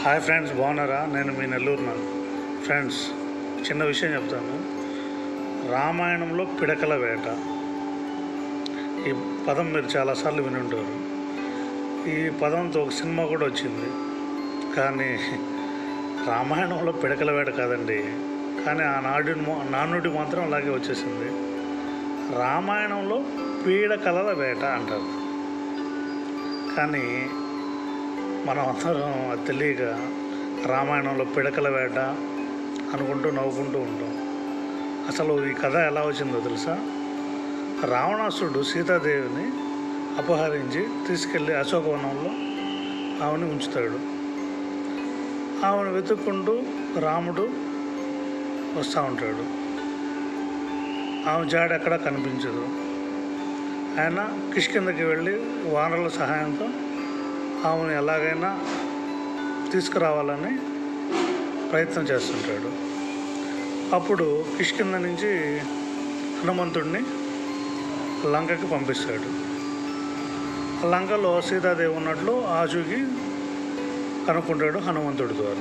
hi friends బాగున్నారా నేను మీ నెల్లూరు నా ఫ్రెండ్స్ చిన్న విషయం చెప్తాను రామాయణంలో పిడకల వేట ఈ పదం మీరు చాలాసార్లు విని ఉంటారు ఈ పదంతో ఒక సినిమా కూడా వచ్చింది కానీ రామాయణంలో పిడకల వేట కాదండి కానీ ఆ నాడు నానుడి మాత్రం అలాగే వచ్చేసింది రామాయణంలో పీడకలల వేట అంటారు కానీ మనం అందరం అది తెలియక రామాయణంలో పిడకల వేట అనుకుంటూ నవ్వుకుంటూ ఉంటాం అసలు ఈ కథ ఎలా వచ్చిందో తెలుసా రావణాసుడు సీతాదేవిని అపహరించి తీసుకెళ్ళి అశోకవనంలో ఆమెను ఉంచుతాడు ఆమెను వెతుక్కుంటూ రాముడు వస్తూ ఉంటాడు ఆమె జాడ ఎక్కడ కనిపించదు ఆయన కిష్కిందకి వెళ్ళి వానరుల సహాయంతో ఆమెను ఎలాగైనా తీసుకురావాలని ప్రయత్నం చేస్తుంటాడు అప్పుడు కిష్కింద నుంచి హనుమంతుడిని లంకకి పంపిస్తాడు ఆ లంకలో సీతాదేవి ఉన్నట్లు ఆచూకి కనుక్కుంటాడు హనుమంతుడి ద్వారా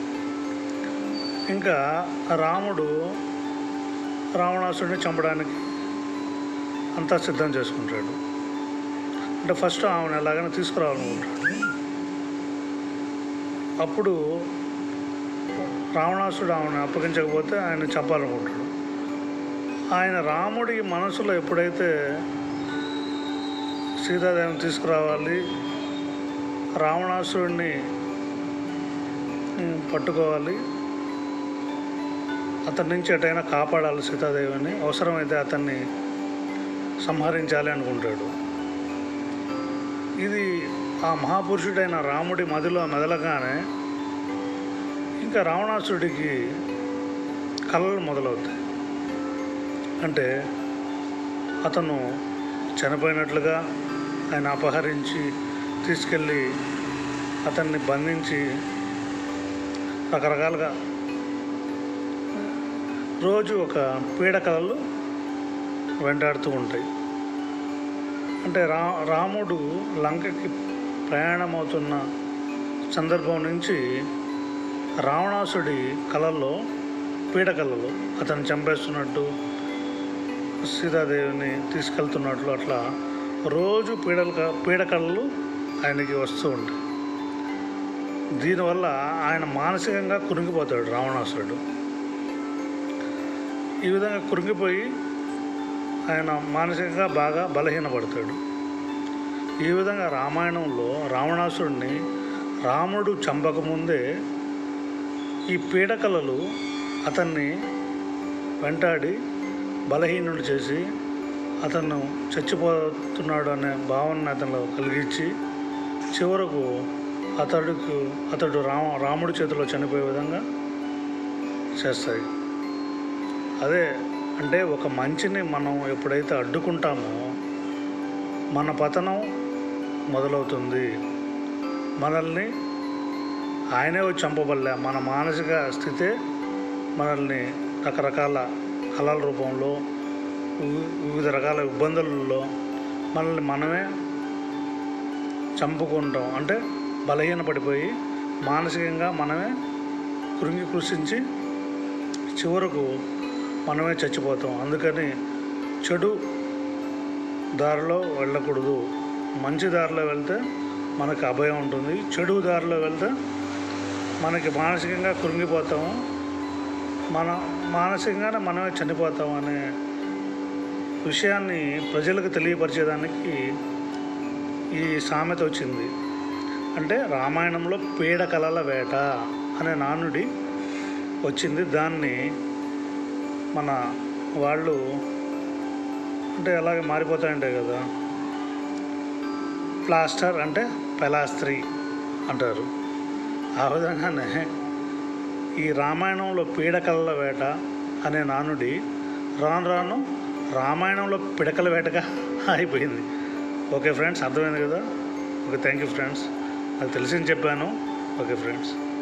ఇంకా రాముడు రావణాసుడిని చంపడానికి అంతా సిద్ధం చేసుకుంటాడు అంటే ఫస్ట్ ఆమెను ఎలాగైనా తీసుకురావాలనుకుంటాడు అప్పుడు రావణాసుడు ఆమెను అప్పగించకపోతే ఆయన చంపాలనుకుంటాడు ఆయన రాముడి మనసులో ఎప్పుడైతే సీతాదేవిని తీసుకురావాలి రావణాసుడిని ఉమ్, పట్టుకోవాలి అతని నుంచి ఎటైనా కాపాడాలి సీతాదేవిని అవసరమైతే అతన్ని సంహరించాలి అనుకుంటాడు ఇది ఆ మహాపురుషుడైన రాముడి మదిలో మెదలగానే ఇంకా రావణాసుడికి కళలు మొదలవుతాయి అంటే అతను చనిపోయినట్లుగా ఆయన అపహరించి తీసుకెళ్ళి అతన్ని బంధించి రకరకాలుగా రోజు ఒక పీడ కళలు వెంటాడుతూ ఉంటాయి అంటే రా రాముడు లంకకి ప్రయాణమవుతున్న సందర్భం నుంచి రావణాసుడి కళల్లో పీడకళలు అతను చంపేస్తున్నట్టు సీతాదేవిని తీసుకెళ్తున్నట్లు అట్లా రోజు పీడల పీడకళలు ఆయనకి వస్తూ ఉంటాయి దీనివల్ల ఆయన మానసికంగా కురింగిపోతాడు రావణాసురుడు ఈ విధంగా కురింగిపోయి ఆయన మానసికంగా బాగా బలహీనపడతాడు ఈ విధంగా రామాయణంలో రావణాసుడిని రాముడు చంపకముందే ఈ పీడకలలు అతన్ని వెంటాడి బలహీనుడు చేసి అతను చచ్చిపోతున్నాడు అనే భావన అతనిలో కలిగించి చివరకు అతడుకు అతడు రామ రాముడి చేతిలో చనిపోయే విధంగా చేస్తాయి అదే అంటే ఒక మంచిని మనం ఎప్పుడైతే అడ్డుకుంటామో మన పతనం మొదలవుతుంది మనల్ని ఆయనే వచ్చి చంపబల్లే మన మానసిక స్థితే మనల్ని రకరకాల కళల రూపంలో వి- వివిధ రకాల ఇబ్బందులలో మనల్ని మనమే చంపుకుంటాం అంటే బలహీనపడిపోయి మానసికంగా మనమే కృంగి కృషించి చివరకు మనమే చచ్చిపోతాం అందుకని చెడు దారిలో వెళ్ళకూడదు మంచి దారిలో వెళ్తే మనకి అభయం ఉంటుంది చెడు దారిలో వెళ్తే మనకి మానసికంగా కృంగిపోతాము మన మానసికంగానే మనమే చనిపోతాం అనే విషయాన్ని ప్రజలకు తెలియపరిచేదానికి ఈ సామెత వచ్చింది అంటే రామాయణంలో పీడ కలల వేట అనే నానుడి వచ్చింది దాన్ని మన వాళ్ళు అంటే అలాగే మారిపోతాయంటాయి కదా ప్లాస్టర్ అంటే పెలాస్త్రి అంటారు ఆ విధంగానే ఈ రామాయణంలో పీడకల వేట అనే నానుడి రాను రాను రామాయణంలో పిడకల వేటగా అయిపోయింది ఓకే ఫ్రెండ్స్ అర్థమైంది కదా ఓకే థ్యాంక్ యూ ఫ్రెండ్స్ నాకు తెలిసింది చెప్పాను ఓకే ఫ్రెండ్స్